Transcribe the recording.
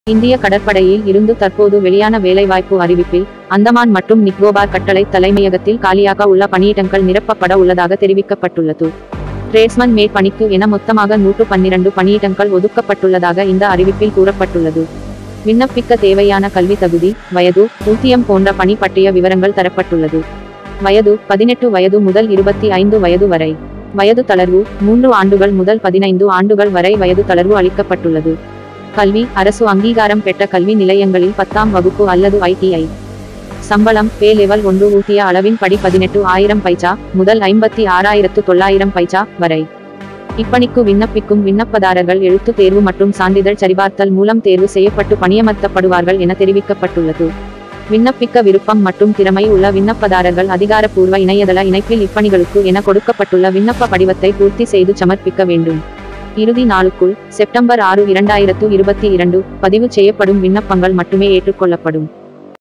இந்திய கடற்படையில் இருந்து தற்போது வெளியான வேலைவாய்ப்பு அறிவிப்பில் அந்தமான் மற்றும் நிக்கோபார் கட்டளை தலைமையகத்தில் காலியாக உள்ள பணியிடங்கள் நிரப்பப்பட உள்ளதாக தெரிவிக்கப்பட்டுள்ளது டிரேட்ஸ்மன் மேற் பணிக்கு என மொத்தமாக நூற்று பன்னிரண்டு பணியிடங்கள் ஒதுக்கப்பட்டுள்ளதாக இந்த அறிவிப்பில் கூறப்பட்டுள்ளது விண்ணப்பிக்க தேவையான கல்வி தகுதி வயது ஊதியம் போன்ற பணி பற்றிய விவரங்கள் தரப்பட்டுள்ளது வயது பதினெட்டு வயது முதல் இருபத்தி ஐந்து வயது வரை வயது தளர்வு மூன்று ஆண்டுகள் முதல் பதினைந்து ஆண்டுகள் வரை வயது தளர்வு அளிக்கப்பட்டுள்ளது கல்வி அரசு அங்கீகாரம் பெற்ற கல்வி நிலையங்களில் பத்தாம் வகுப்பு அல்லது ஐடிஐ சம்பளம் பே லெவல் ஒன்று ஊதிய அளவின் படி பதினெட்டு ஆயிரம் பைசா முதல் ஐம்பத்தி ஆறாயிரத்து தொள்ளாயிரம் பைசா வரை இப்பணிக்கு விண்ணப்பிக்கும் விண்ணப்பதாரர்கள் எழுத்து தேர்வு மற்றும் சான்றிதழ் சரிபார்த்தல் மூலம் தேர்வு செய்யப்பட்டு பணியமர்த்தப்படுவார்கள் என தெரிவிக்கப்பட்டுள்ளது விண்ணப்பிக்க விருப்பம் மற்றும் திறமை உள்ள விண்ணப்பதாரர்கள் அதிகாரப்பூர்வ இணையதள இணைப்பில் இப்பணிகளுக்கு என கொடுக்கப்பட்டுள்ள விண்ணப்ப படிவத்தை பூர்த்தி செய்து சமர்ப்பிக்க வேண்டும் இறுதி நாளுக்குள் செப்டம்பர் ஆறு இரண்டாயிரத்து இருபத்தி இரண்டு பதிவு செய்யப்படும் விண்ணப்பங்கள் மட்டுமே ஏற்றுக்கொள்ளப்படும்